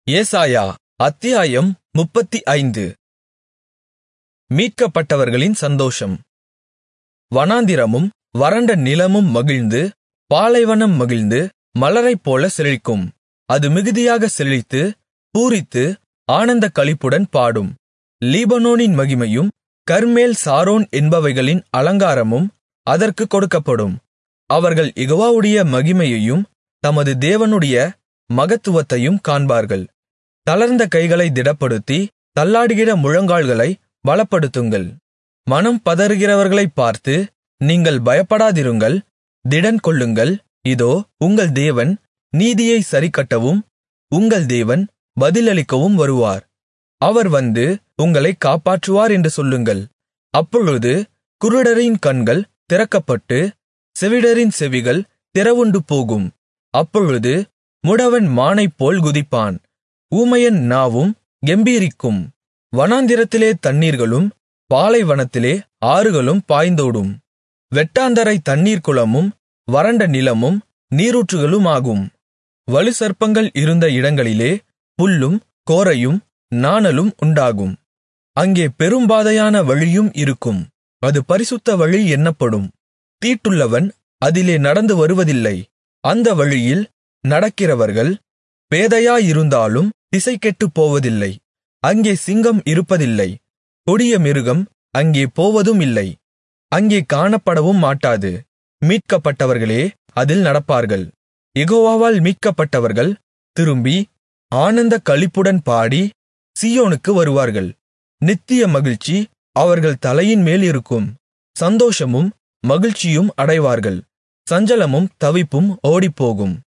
ஏசாயா அத்தியாயம் முப்பத்தி ஐந்து மீட்கப்பட்டவர்களின் சந்தோஷம் வனாந்திரமும் வறண்ட நிலமும் மகிழ்ந்து பாலைவனம் மகிழ்ந்து மலரைப்போல செழிக்கும் அது மிகுதியாகச் செழித்து பூரித்து ஆனந்தக் களிப்புடன் பாடும் லீபனோனின் மகிமையும் கர்மேல் சாரோன் என்பவைகளின் அலங்காரமும் அதற்குக் கொடுக்கப்படும் அவர்கள் யெகோவாவுடைய மகிமையையும் தமது தேவனுடைய மகத்துவத்தையும் காண்பார்கள் தளர்ந்த கைகளைத் திடப்படுத்தி தள்ளாடுகிற முழங்கால்களைப் பலப்படுத்துங்கள் மனம் பதறுகிறவர்களைப் பார்த்து நீங்கள் பயப்படாதிருங்கள் திடன்கொள்ளுங்கள் இதோ உங்கள் தேவன் நீதியைச் சரிக்கட்டவும் உங்கள் தேவன் பதிலளிக்கவும் வருவார் அவர் வந்து உங்களைக் காப்பாற்றுவார் என்று சொல்லுங்கள் அப்பொழுது குருடரின் கண்கள் திறக்கப்பட்டு செவிடரின் செவிகள் திறவுண்டு போகும் அப்பொழுது முடவன் மானைப்போல் குதிப்பான் ஊமையன் நாவும் கெம்பீரிக்கும் வனாந்திரத்திலே தண்ணீர்களும் பாலைவனத்திலே ஆறுகளும் பாய்ந்தோடும் வெட்டாந்தரை தண்ணீர் குளமும் வறண்ட நிலமும் நீரூற்றுகளுமாகும் வலுசர்ப்பங்கள் இருந்த இடங்களிலே புல்லும் கோரையும் நாணலும் உண்டாகும் அங்கே பெரும்பாதையான வழியும் இருக்கும் அது பரிசுத்த வழி என்னப்படும் தீட்டுள்ளவன் அதிலே நடந்து வருவதில்லை அந்த வழியில் நடக்கிறவர்கள் பேதையாயிருந்தாலும் திசைகெட்டுப் போவதில்லை அங்கே சிங்கம் இருப்பதில்லை கொடிய மிருகம் அங்கே போவதும் இல்லை அங்கே காணப்படவும் மாட்டாது மீட்கப்பட்டவர்களே அதில் நடப்பார்கள் யெகோவாவால் மீட்கப்பட்டவர்கள் திரும்பி ஆனந்த களிப்புடன் பாடி சீயோனுக்கு வருவார்கள் நித்திய மகிழ்ச்சி அவர்கள் தலையின் மேல் இருக்கும் சந்தோஷமும் மகிழ்ச்சியும் அடைவார்கள் சஞ்சலமும் தவிப்பும் ஓடிப்போகும்